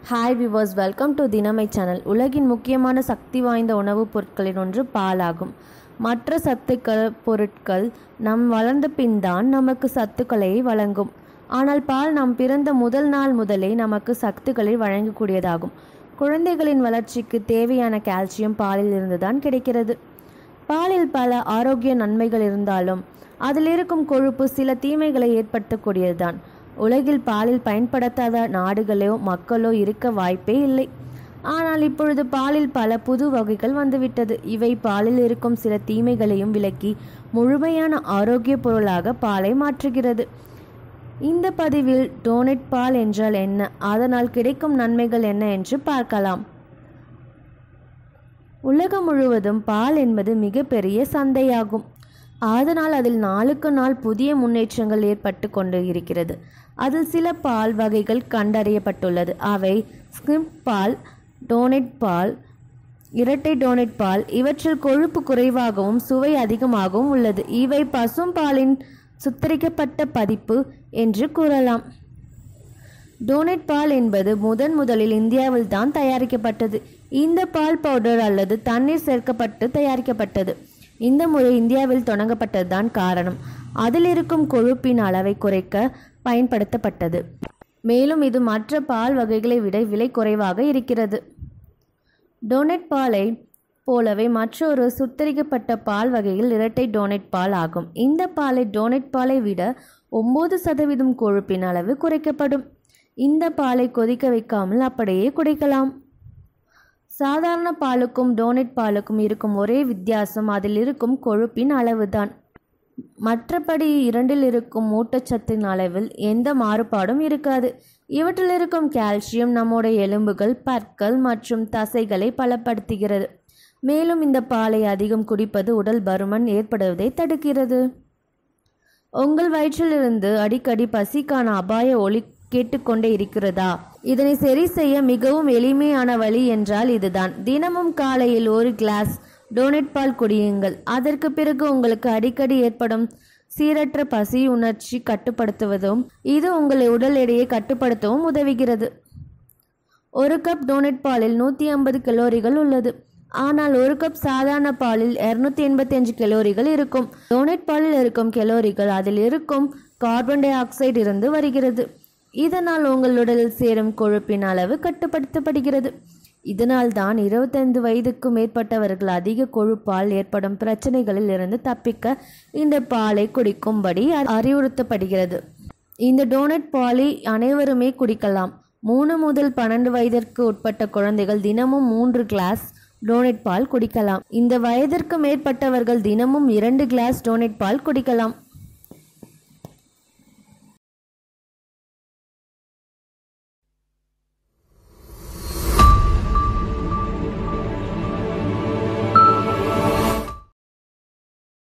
hi viewers welcome to தினமை channel உலகின் முக்கியமான சக்தி வாய்ந்த உணவுப் பொருட்களில் ஒன்று பாலாகும் மற்ற சத்துக்கள் பொருட்கள் நம் வளர்ந்த பின் தான் நமக்கு சத்துக்களை வழங்கும் ஆனால் பால் நாம் பிறந்த முதல் நாள் முதலே நமக்கு சத்துக்களை வழங்கக்கூடியதாகும் குழந்தைகளின் வளர்ச்சிக்கு தேவையான கால்சியம் பாலில் இருந்துதான் கிடைக்கிறது பாலில் பல ஆரோக்கிய நன்மைகள் இருந்தாலும் அதில் இருக்கும் கொழுப்பு சில தீமைகளை ஏற்படுத்தக்கூடியதுதான் உலகில் பாலில் பயன்படுத்தாத நாடுகளோ மக்களோ இருக்க வாய்ப்பே இல்லை ஆனால் இப்பொழுது பாலில் பல புது வகைகள் வந்துவிட்டது இவை பாலில் இருக்கும் சில தீமைகளையும் விலக்கி முழுமையான ஆரோக்கிய பொருளாக பாலை மாற்றுகிறது இந்த பதிவில் டோனட் பால் என்றால் என்ன அதனால் கிடைக்கும் நன்மைகள் என்ன என்று பார்க்கலாம் உலகம் முழுவதும் பால் என்பது மிகப்பெரிய சந்தையாகும் அதனால் அதில் நாளுக்கு நாள் புதிய முன்னேற்றங்கள் ஏற்பட்டு கொண்டு இருக்கிறது அதில் சில பால் வகைகள் கண்டறியப்பட்டுள்ளது அவை ஸ்கிம் பால் டோனட் பால் இரட்டை டோனட் பால் இவற்றில் கொழுப்பு குறைவாகவும் சுவை அதிகமாகவும் உள்ளது இவை பசும் பாலின் சுத்தரிக்கப்பட்ட பதிப்பு என்று கூறலாம் டோனட் பால் என்பது முதன் முதலில் இந்தியாவில் தான் தயாரிக்கப்பட்டது இந்த பால் பவுடர் அல்லது தண்ணீர் சேர்க்கப்பட்டு தயாரிக்கப்பட்டது இந்த முறை இந்தியாவில் தொடங்கப்பட்டதுதான் காரணம் அதில் இருக்கும் கொழுப்பின் அளவை குறைக்க பயன்படுத்தப்பட்டது மேலும் இது மற்ற பால் வகைகளை விட விலை குறைவாக இருக்கிறது டோனட் பாலை போலவே மற்றொரு சுத்தரிக்கப்பட்ட பால் வகையில் இரட்டை டோனட் பால் ஆகும் இந்த பாலை டோனட் பாலை விட ஒம்பது சதவீதம் கொழுப்பின் அளவு குறைக்கப்படும் இந்த பாலை கொதிக்க வைக்காமல் அப்படியே குடிக்கலாம் சாதாரண பாலுக்கும் டோனட் பாலுக்கும் இருக்கும் ஒரே வித்தியாசம் அதில் இருக்கும் கொழுப்பின் அளவுதான் மற்றபடி இரண்டில் இருக்கும் ஊட்டச்சத்தின் அளவில் எந்த மாறுபாடும் இருக்காது இவற்றில் இருக்கும் கால்சியம் நம்முடைய எலும்புகள் பற்கள் மற்றும் தசைகளை பலப்படுத்துகிறது மேலும் இந்த பாலை அதிகம் குடிப்பது உடல் பருமன் ஏற்படுவதை தடுக்கிறது உங்கள் வயிற்றிலிருந்து அடிக்கடி பசிக்கான அபாய ஒளி கேட்டுக்கொண்டே இருக்கிறதா இதனை சரி செய்ய மிகவும் எளிமையான வழி என்றால் இதுதான் தினமும் காலையில் ஒரு கிளாஸ் டோனட் பால் குடியுங்கள் அதற்கு பிறகு உங்களுக்கு அடிக்கடி ஏற்படும் சீரற்ற பசி உணர்ச்சி கட்டுப்படுத்துவதும் இது உங்களை உடல் எடையை கட்டுப்படுத்தவும் உதவுகிறது ஒரு கப் டோனட் பாலில் நூற்றி ஐம்பது கலோரிகள் உள்ளது ஆனால் ஒரு கப் சாதாரண பாலில் இரநூத்தி எண்பத்தி அஞ்சு கலோரிகள் இருக்கும் டோனட் பாலில் இருக்கும் கலோரிகள் அதில் இருக்கும் கார்பன் டை ஆக்சைடு இருந்து வருகிறது இதனால் உங்கள் உடலில் சேரும் கொழுப்பின் அளவு கட்டுப்படுத்தப்படுகிறது இதனால் தான் இருபத்தைந்து வயதுக்கு மேற்பட்டவர்கள் அதிக கொழுப்பால் ஏற்படும் பிரச்சனைகளில் இருந்து தப்பிக்க இந்த பாலை குடிக்கும்படி அறிவுறுத்தப்படுகிறது இந்த டோனட் பாலை அனைவருமே குடிக்கலாம் மூணு முதல் பன்னெண்டு வயதிற்கு உட்பட்ட குழந்தைகள் தினமும் மூன்று கிளாஸ் டோனட் பால் குடிக்கலாம் இந்த வயதிற்கு மேற்பட்டவர்கள் தினமும் இரண்டு கிளாஸ் டோனட் பால் குடிக்கலாம்